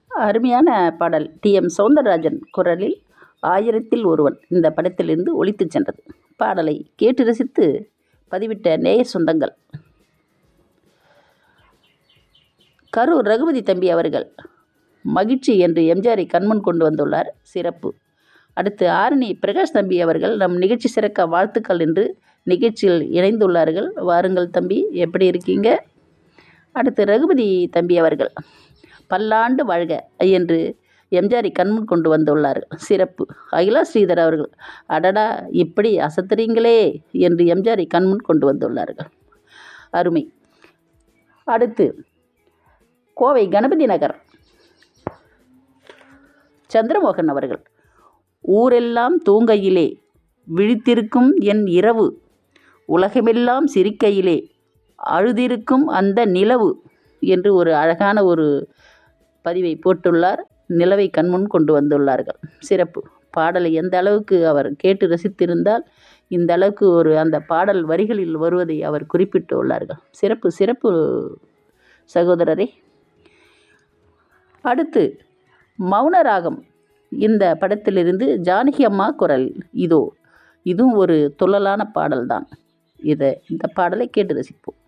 அருமையான பாடல் D M Soundararajan குரலில் ஆயிரத்தில் ஒருவன் இந்த படத்திலிருந்து ஒலித்துச் சென்றது பாடலை கேட்டு ரசித்து பதிவிட்ட நேய சொந்தங்கள் கரூர் ரகுபதி தம்பி அவர்கள் மகிழ்ச்சி என்று எம்ஜிஆரை கண்முன் கொண்டு வந்துள்ளார் சிறப்பு அடுத்து ஆரணி பிரகாஷ் தம்பி அவர்கள் நம் நிகழ்ச்சி சிறக்க வாழ்த்துக்கள் என்று நிகழ்ச்சியில் இணைந்துள்ளார்கள் வாருங்கள் தம்பி எப்படி இருக்கீங்க அடுத்து ரகுபதி தம்பி அவர்கள் பல்லாண்டு வாழ்க என்று எம்ஜிஆரை கண்முன் கொண்டு வந்துள்ளார்கள் சிறப்பு அகிலா ஸ்ரீதர் அவர்கள் அடடா இப்படி அசத்துறீங்களே என்று எம்ஜிஆரை கண்முன் கொண்டு வந்துள்ளார்கள் அருமை அடுத்து கோவை கணபதி நகர் சந்திரமோகன் அவர்கள் ஊரெல்லாம் தூங்கையிலே விழித்திருக்கும் என் இரவு உலகமெல்லாம் சிரிக்கையிலே அழுதிருக்கும் அந்த நிலவு என்று ஒரு அழகான ஒரு பதிவை போட்டுள்ளார் நிலவை கண்முன் கொண்டு வந்துள்ளார்கள் சிறப்பு பாடலை எந்த அளவுக்கு அவர் கேட்டு ரசித்திருந்தால் இந்த அளவுக்கு ஒரு அந்த பாடல் வரிகளில் வருவதை அவர் குறிப்பிட்டு உள்ளார்கள் சிறப்பு சிறப்பு சகோதரரே அடுத்து மௌனராகம் இந்த படத்திலிருந்து ஜானகி அம்மா குரல் இதோ இதுவும் ஒரு துள்ளலான பாடல்தான் இதை இந்த பாடலை கேட்டு ரசிப்போம்